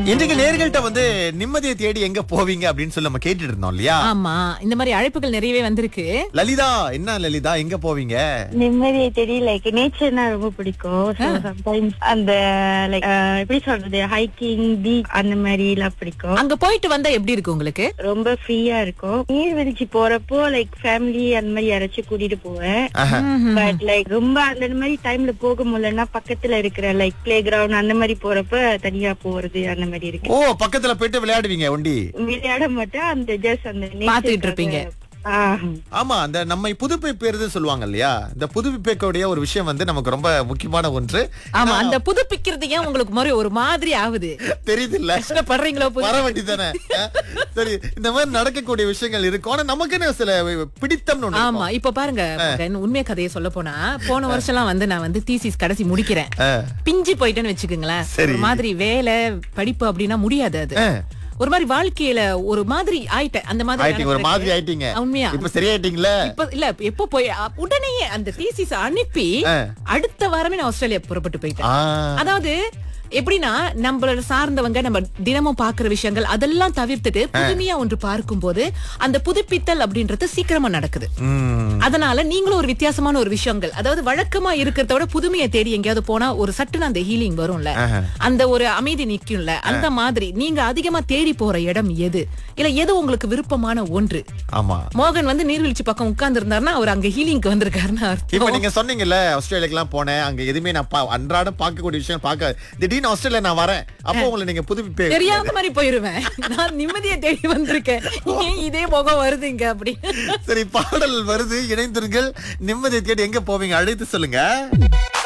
இன்றைக்கு நேர்கள்ட்ட வந்து நிம்மதியை தேடி எங்க போவீங்க அப்படின்னு சொல்லி நம்ம கேட்டுட்டு இருந்தோம் இல்லையா ஆமா இந்த மாதிரி அழைப்புகள் நிறையவே வந்திருக்கு லலிதா என்ன லலிதா எங்க போவீங்க நிம்மதியை தெரிய லைக் நேச்சர்னா ரொம்ப பிடிக்கும் சம்டைம்ஸ் அந்த லைக் எப்படி சொல்றது ஹைக்கிங் பீச் அந்த மாதிரி எல்லாம் பிடிக்கும் அங்க போயிட்டு வந்தா எப்படி இருக்கு உங்களுக்கு ரொம்ப ஃப்ரீயா இருக்கும் நீர்வீழ்ச்சி போறப்போ லைக் ஃபேமிலி அந்த மாதிரி யாராச்சும் கூட்டிட்டு போவேன் பட் லைக் ரொம்ப அந்த மாதிரி டைம்ல போக முடியலன்னா பக்கத்துல இருக்கிற லைக் பிளே கிரவுண்ட் அந்த மாதிரி போறப்ப தனியா போறது அந்த மாதிரி இருக்கு ஓ பக்கத்துல போயிட்டு விளையாடுவீங்க ஒண்டி விளையாட மாட்டேன் அந்த ஜஸ்ட் அந்த பாத்துட்டு இருப்பீங்க. ஆ. ஆமா அந்த நம்மை புதுப்பிப்பேறது சொல்லுவாங்க இல்லையா இந்த புதுப்பிக்கக்கூடிய ஒரு விஷயம் வந்து நமக்கு ரொம்ப முக்கியமான ஒன்று ஆமா அந்த புதுப்பிக்கிறது ஏன் உங்களுக்கு மாதிரி ஒரு மாதிரி ஆகுது தெரியுது இல்ல கஷ்டப்படுறீங்களோ புது- வர வேண்டியதானே சரி இந்த மாதிரி நடக்கக்கூடிய விஷயங்கள் இருக்கும் ஆனா நமக்குன்னு சில பிடித்தம்னு ஒண்ணு ஆமா இப்ப பாருங்க மகன், உண்மை கதையை சொல்ல போனா போன வருஷம்லாம் வந்து நான் வந்து தீசிஸ் கடைசி முடிக்கிறேன் பிஞ்சு போயிட்டேன்னு வச்சுக்கோங்களேன் சரி. ஒரு மாதிரி வேலை படிப்பு அப்படின்னா முடியாது அது ஆ. ஒரு மாதிரி வாழ்க்கையில ஒரு மாதிரி ஆயிட்டேன் அந்த மாதிரி ஆயிட்டீங்க ஒரு எனக்கு- மாதிரி ஆயிட்டீங்க உண்மையா இப்ப சரியாயிட்டீங்களா இப்ப இல்ல எப்போ போய் அ, உடனேயே அந்த தீசிஸ் அனுப்பி ஆ. அடுத்த வாரமே நான் ஆஸ்திரேலியா புறப்பட்டு போயிட்டேன் ஆ. அதாவது எப்படின்னா நம்மளோட சார்ந்தவங்க நம்ம தினமும் பாக்குற விஷயங்கள் அதெல்லாம் தவிர்த்துட்டு புதுமையா ஒன்று பார்க்கும்போது அந்த புதுப்பித்தல் அப்படின்றது சீக்கிரமா நடக்குது ம். அதனால நீங்களும் ஒரு வித்தியாசமான ஒரு விஷயங்கள் அதாவது வழக்கமா இருக்கிறத விட புதுமையை தேடி எங்கேயாவது போனா ஒரு சட்டுன்னு அந்த ஹீலிங் வரும்ல ஆஹா. அந்த ஒரு அமைதி நிக்கும்ல அந்த மாதிரி நீங்க அதிகமா தேடி போற இடம் எது இல்ல எது உங்களுக்கு விருப்பமான ஒன்று ஆமா மோகன் வந்து நீர்வீழ்ச்சி பக்கம் உட்கார்ந்து இருந்தாருன்னா அவர் அங்க ஹீலிங்க்கு வந்திருக்காருன்னு இப்ப அர்த்தம் நீங்க சொன்னீங்கல்ல ஆஸ்திரேலியாக்கு எல்லாம் போனேன் அங்க எதுவுமே நான் பா- அன்றாடம் பார்க்கக்கூடிய விஷயம் பார்க்க திடீர்னு ஆஸ்திரேலியா நான் வரேன் அப்போ உங்களை நீங்க புதுப்பிப்பே தெரியாத மாதிரி போயிருவேன் நான் நிம்மதியை தேடி வந்திருக்கேன் ஏன் இதே முகம் வருதுங்க அப்படி சரி பாடல் வருது இணைந்திருங்கள் நிம்மதியை தேடி எங்க போவீங்க அழைத்து சொல்லுங்க